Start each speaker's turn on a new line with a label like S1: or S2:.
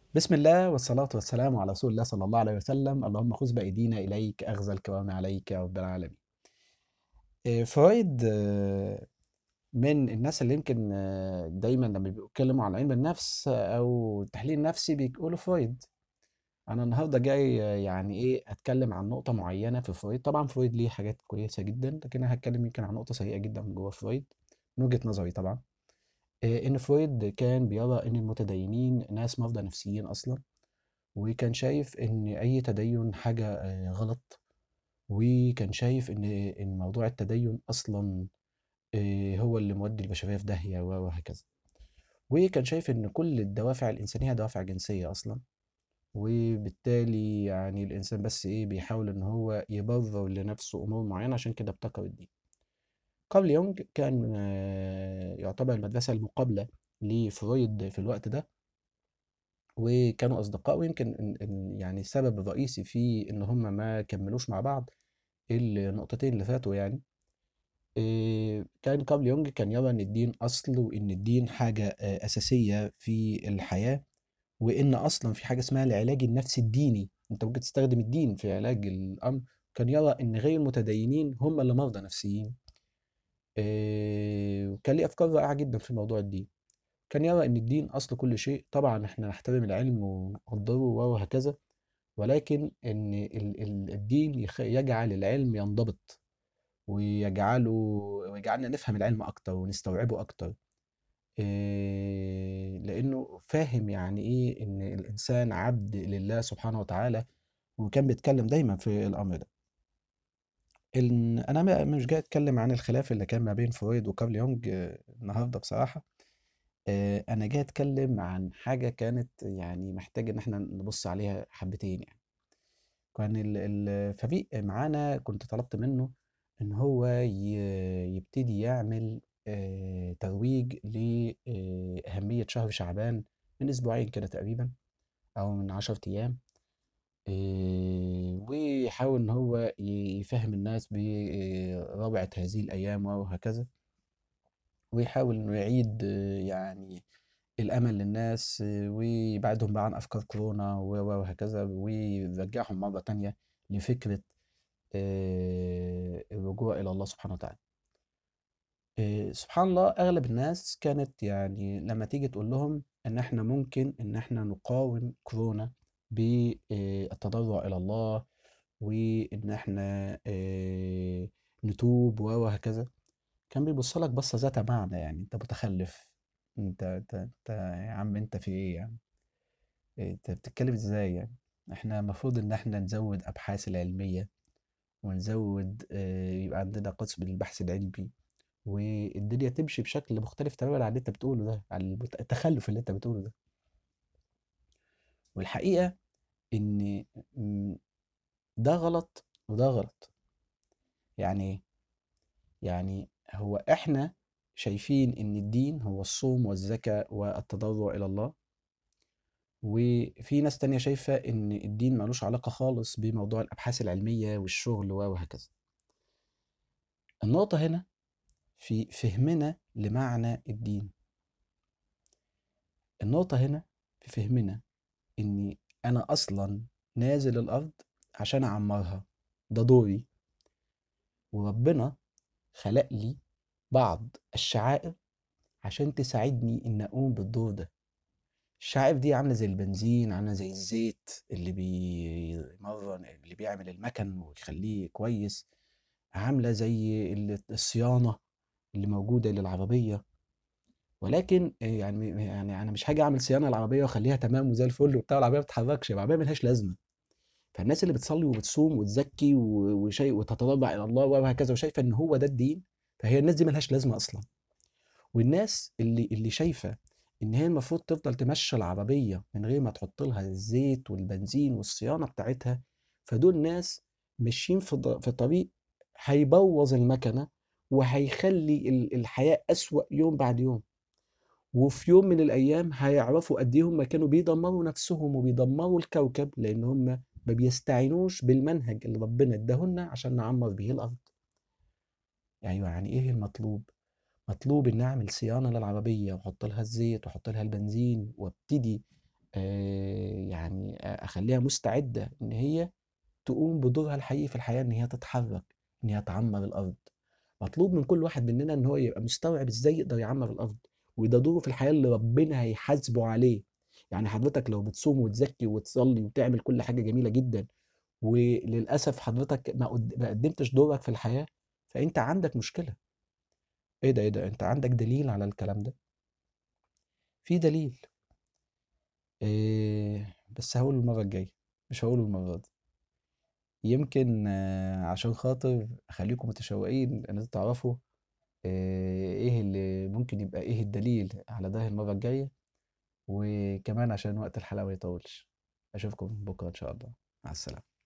S1: بسم الله والصلاة والسلام على رسول الله صلى الله عليه وسلم اللهم خذ بأيدينا إليك أخذ الكرام عليك يا رب العالمين آه، فرويد آه، من الناس اللي يمكن آه، دايما لما بيتكلموا عن علم النفس أو التحليل النفسي بيقولوا فرويد أنا النهاردة جاي يعني إيه أتكلم عن نقطة معينة في فرويد طبعا فرويد ليه حاجات كويسة جدا لكن أنا هتكلم يمكن عن نقطة سيئة جدا من جوه فرويد من وجهة نظري طبعا إن فرويد كان بيرى إن المتدينين ناس مرضى نفسيين أصلا وكان شايف إن أي تدين حاجة آه، غلط وكان شايف إن إن موضوع التدين أصلا آه، هو اللي مودي البشرية في داهية و- وهكذا وكان شايف إن كل الدوافع الإنسانية دوافع جنسية أصلا وبالتالي يعني الإنسان بس إيه بيحاول إن هو يبرر لنفسه أمور معينة عشان كده ابتكر الدين كارل يونغ كان آه، يعتبر المدرسة المقابلة لفرويد في الوقت ده وكانوا أصدقاء ويمكن إن- إن يعني السبب الرئيسي في إن هم ما كملوش مع بعض النقطتين اللي فاتوا يعني إيه، كان كارل يونج كان يرى إن الدين أصل وإن الدين حاجة آه، أساسية في الحياة وإن أصلا في حاجة اسمها العلاج النفسي الديني أنت ممكن تستخدم الدين في علاج الأمر كان يرى إن غير المتدينين هم اللي مرضى نفسيين إيه، وكان ليه أفكار رائعة جدا في موضوع الدين كان يرى إن الدين أصل كل شيء طبعا إحنا نحترم العلم ونقدره وهكذا ولكن إن ال- ال- الدين يخ- يجعل العلم ينضبط ويجعله ويجعلنا نفهم العلم أكتر ونستوعبه أكتر إيه، لأنه فاهم يعني إيه إن الإنسان عبد لله سبحانه وتعالى وكان بيتكلم دايما في الأمر ده إن أنا ما- مش جاي أتكلم عن الخلاف اللي كان ما بين فرويد وكارل يونج آه، النهاردة بصراحة آه، أنا جاي أتكلم عن حاجة كانت يعني محتاج إن إحنا نبص عليها حبتين يعني كان ال- الفريق معانا كنت طلبت منه إن هو ي- يبتدي يعمل آه، ترويج لأهمية شهر شعبان من أسبوعين كده تقريبا أو من عشرة أيام آه، ويحاول إن هو يفهم الناس بروعة هذه الأيام وهكذا ويحاول إنه يعيد آه، يعني الأمل للناس آه، ويبعدهم بقى عن أفكار كورونا و- و- وهكذا ويرجعهم مرة تانية لفكرة آه، الرجوع إلى الله سبحانه وتعالى آه، سبحان الله أغلب الناس كانت يعني لما تيجي تقول لهم إن إحنا ممكن إن إحنا نقاوم كورونا بالتضرع إلى الله وإن إحنا آه، نتوب و- وهكذا كان بيبص لك بصة ذات معنى يعني أنت متخلف أنت أنت أنت يا عم أنت في إيه يعني إيه، أنت بتتكلم إزاي يعني إحنا المفروض إن إحنا نزود أبحاث العلمية ونزود آه، يبقى عندنا قسم للبحث العلمي والدنيا تمشي بشكل مختلف تماما عن اللي انت بتقوله ده عن المت- التخلف اللي انت بتقوله ده والحقيقة ان م، ده غلط وده غلط يعني ايه يعني هو احنا شايفين ان الدين هو الصوم والزكاة والتضرع الى الله وفي ناس تانية شايفة ان الدين ملوش علاقة خالص بموضوع الابحاث العلمية والشغل وهكذا النقطة هنا في فهمنا لمعنى الدين النقطة هنا في فهمنا إني أنا أصلا نازل الأرض عشان أعمرها ده دوري وربنا خلق لي بعض الشعائر عشان تساعدني إن أقوم بالدور ده الشعائر دي عاملة زي البنزين عاملة زي الزيت اللي بيمرن اللي بيعمل المكن ويخليه كويس عاملة زي ال- الصيانة اللي موجودة للعربية ولكن آه، يعني يعني انا مش هاجي اعمل صيانه العربيه واخليها تمام وزي الفل وبتاع العربيه ما بتتحركش العربيه ملهاش لازمه فالناس اللي بتصلي وبتصوم وتزكي و- وشيء وتتضرع الى الله وهكذا وشايفه ان هو ده الدين فهي الناس دي ملهاش لازمه اصلا والناس اللي اللي شايفه ان هي المفروض تفضل تمشي العربيه من غير ما تحط لها الزيت والبنزين والصيانه بتاعتها فدول ناس ماشيين في ض- في طريق هيبوظ المكنه وهيخلي ال- الحياه اسوأ يوم بعد يوم وفي يوم من الأيام هيعرفوا قد إيه هم كانوا بيدمروا نفسهم وبيدمروا الكوكب لأن هم ما بيستعينوش بالمنهج اللي ربنا اداهولنا عشان نعمر بيه الأرض أيوة يعني إيه المطلوب؟ مطلوب إن أعمل صيانة للعربية وأحط لها الزيت وأحط لها البنزين وابتدي آآ يعني أ أخلّيها مستعدة إن هي تقوم بدورها الحقيقي في الحياة، إن هي تتحرّك، إن هي تعمّر الأرض. مطلوب من كل واحد مننا إن هو يبقى مستوعب إزاي يقدر يعمّر الأرض، وده دوره في الحياة اللي ربنا هيحاسبه عليه. يعني حضرتك لو بتصوم وتزكّي وتصلّي وتعمل كل حاجة جميلة جدًا، وللأسف حضرتك ما قد ما قدّمتش دورك في الحياة، فأنت عندك مشكلة. إيه ده، إيه ده، أنت عندك دليل على الكلام ده؟ في دليل. آآ بس هاقوله المرّة الجاية، مش هاقوله المرّة دي. يمكن عشان خاطر أخلّيكم متشوّقين إن أنتم تعرفوا آآ إيه اللي ممكن يبقى إيه الدليل على ده المرّة الجاية، وكمان عشان وقت الحلقة ما يطوّلش. أشوفكم بُكرة إن شاء الله، مع السلامة.